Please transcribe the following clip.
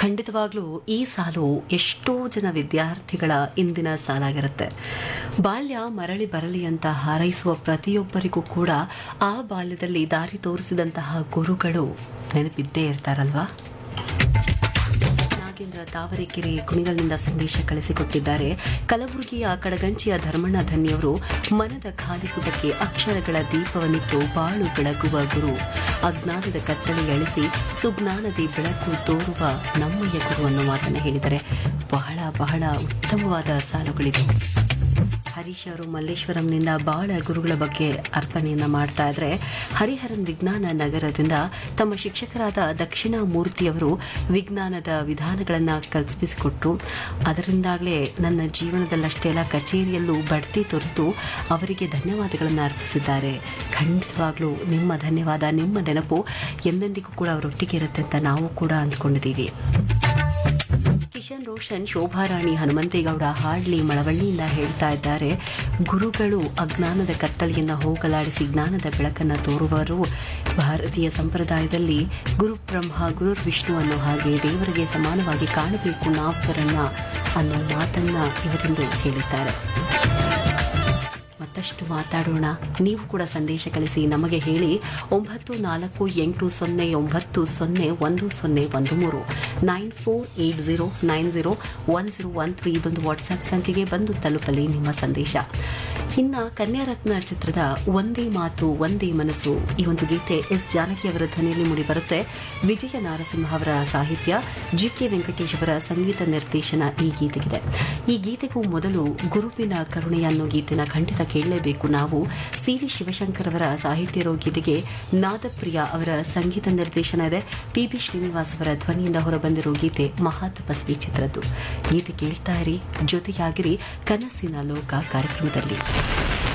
ಖಂಡಿತವಾಗ್ಲೂ ಈ ಸಾಲು ಎಷ್ಟೋ ಜನ ವಿದ್ಯಾರ್ಥಿಗಳ ಇಂದಿನ ಸಾಲಾಗಿರುತ್ತೆ ಬಾಲ್ಯ ಮರಳಿ ಬರಲಿ ಅಂತ ಹಾರೈಸುವ ಪ್ರತಿಯೊಬ್ಬರಿಗೂ ಕೂಡ ಆ ಬಾಲ್ಯದಲ್ಲಿ ದಾರಿ ತೋರಿಸಿದಂತಹ ಗುರುಗಳು ನೆನಪಿದ್ದೇ ಇರ್ತಾರಲ್ವಾ ನಾಗೇಂದ್ರ ತಾವರೆಕೆರೆ ಕುಣಿಗಲ್ನಿಂದ ಸಂದೇಶ ಕಳಿಸಿಕೊಟ್ಟಿದ್ದಾರೆ ಕಲಬುರಗಿಯ ಕಡಗಂಚಿಯ ಧರ್ಮಣ್ಣ ಧನ್ಯವರು ಮನದ ಖಾಲಿಪುಟಕ್ಕೆ ಅಕ್ಷರಗಳ ದೀಪವನ್ನಿಟ್ಟು ಬಾಳು ಬೆಳಗುವ ಗುರು ಅಜ್ಞಾನದ ಕತ್ತಲೆ ಅಳಿಸಿ ಸುಜ್ಞಾನದಿ ಬೆಳಕು ತೋರುವ ನಮ್ಮಯ್ಯ ಗುರು ಅನ್ನೋ ಮಾತನ್ನು ಹೇಳಿದ್ದಾರೆ ಬಹಳ ಬಹಳ ಉತ್ತಮವಾದ ಸಾಲುಗಳಿದು ಹರೀಶ್ ಅವರು ಮಲ್ಲೇಶ್ವರಂನಿಂದ ಬಾಳ ಗುರುಗಳ ಬಗ್ಗೆ ಅರ್ಪಣೆಯನ್ನ ಮಾಡ್ತಾ ಇದ್ರೆ ಹರಿಹರನ್ ವಿಜ್ಞಾನ ನಗರದಿಂದ ತಮ್ಮ ಶಿಕ್ಷಕರಾದ ದಕ್ಷಿಣ ಮೂರ್ತಿಯವರು ವಿಜ್ಞಾನದ ವಿಧಾನಗಳನ್ನ ಕಲ್ಪಿಸಿಕೊಟ್ರು ಅದರಿಂದಾಗಲೇ ನನ್ನ ಜೀವನದಲ್ಲಷ್ಟೇ ಅಲ್ಲ ಕಚೇರಿಯಲ್ಲೂ ಬಡ್ತಿ ತೊರೆದು ಅವರಿಗೆ ಧನ್ಯವಾದಗಳನ್ನು ಅರ್ಪಿಸಿದ್ದಾರೆ ಖಂಡಿತವಾಗ್ಲೂ ನಿಮ್ಮ ಧನ್ಯವಾದ ನಿಮ್ಮ ನೆನಪು ಎಂದೆಂದಿಗೂ ಕೂಡ ಅವರೊಟ್ಟಿಗೆ ಇರುತ್ತೆ ಅಂತ ನಾವು ಕೂಡ ಅಂದ್ಕೊಂಡಿದ್ದೀವಿ ಕಿಶನ್ ರೋಷನ್ ಶೋಭಾರಾಣಿ ಹನುಮಂತೇಗೌಡ ಹಾಡ್ಲಿ ಮಳವಳ್ಳಿಯಿಂದ ಹೇಳ್ತಾ ಇದ್ದಾರೆ ಗುರುಗಳು ಅಜ್ಞಾನದ ಕತ್ತಲೆಯನ್ನ ಹೋಗಲಾಡಿಸಿ ಜ್ಞಾನದ ಬೆಳಕನ್ನು ತೋರುವರು ಭಾರತೀಯ ಸಂಪ್ರದಾಯದಲ್ಲಿ ಗುರು ಬ್ರಹ್ಮ ಗುರು ವಿಷ್ಣು ಅನ್ನೋ ಹಾಗೆ ದೇವರಿಗೆ ಸಮಾನವಾಗಿ ಕಾಣಬೇಕು ನಾವರನ್ನ ಅನ್ನೋ ಮಾತನ್ನ ಇವರಿಂದು ಹೇಳಿದ್ದಾರೆ ಮತ್ತಷ್ಟು ಮಾತಾಡೋಣ ನೀವು ಕೂಡ ಸಂದೇಶ ಕಳಿಸಿ ನಮಗೆ ಹೇಳಿ ಒಂಬತ್ತು ನಾಲ್ಕು ಎಂಟು ಸೊನ್ನೆ ಒಂಬತ್ತು ಸೊನ್ನೆ ಒಂದು ಸೊನ್ನೆ ಒಂದು ಮೂರು nine four eight zero nine zero one zero one three ಇದೊಂದು ವಾಟ್ಸ್ಆ್ಯಪ್ ಸಂಖ್ಯೆಗೆ ಬಂದು ತಲುಪಲಿ ನಿಮ್ಮ ಸಂದೇಶ ಇನ್ನು ಕನ್ಯಾರತ್ನ ಚಿತ್ರದ ಒಂದೇ ಮಾತು ಒಂದೇ ಮನಸ್ಸು ಈ ಒಂದು ಗೀತೆ ಎಸ್ ಜಾನಕಿ ಅವರ ಧ್ವನಿಯಲ್ಲಿ ಮೂಡಿಬರುತ್ತೆ ವಿಜಯ ನಾರಸಿಂಹ ಅವರ ಸಾಹಿತ್ಯ ಜಿ ಕೆ ವೆಂಕಟೇಶ್ ಅವರ ಸಂಗೀತ ನಿರ್ದೇಶನ ಈ ಗೀತೆಗಿದೆ ಈ ಗೀತೆಗೂ ಮೊದಲು ಗುರುವಿನ ಕರುಣೆ ಅನ್ನೋ ಗೀತೆನ ಖಂಡಿತ ಕೇಳಲೇಬೇಕು ನಾವು ಸಿ ವಿ ಶಿವಶಂಕರ್ ಅವರ ಸಾಹಿತ್ಯ ಇರೋ ಗೀತೆಗೆ ನಾದಪ್ರಿಯ ಅವರ ಸಂಗೀತ ನಿರ್ದೇಶನ ಇದೆ ಪಿ ಬಿ ಶ್ರೀನಿವಾಸ್ ಅವರ ಧ್ವನಿಯಿಂದ ಹೊರಬಂದಿರೋ ಗೀತೆ ಮಹಾತಪಸ್ವಿ ಚಿತ್ರದ್ದು ಗೀತೆ ಕೇಳ್ತಾ ಇರಿ ಜೊತೆಯಾಗಿರಿ ಕನಸಿನ ಲೋಕ ಕಾರ್ಯಕ್ರಮದಲ್ಲಿ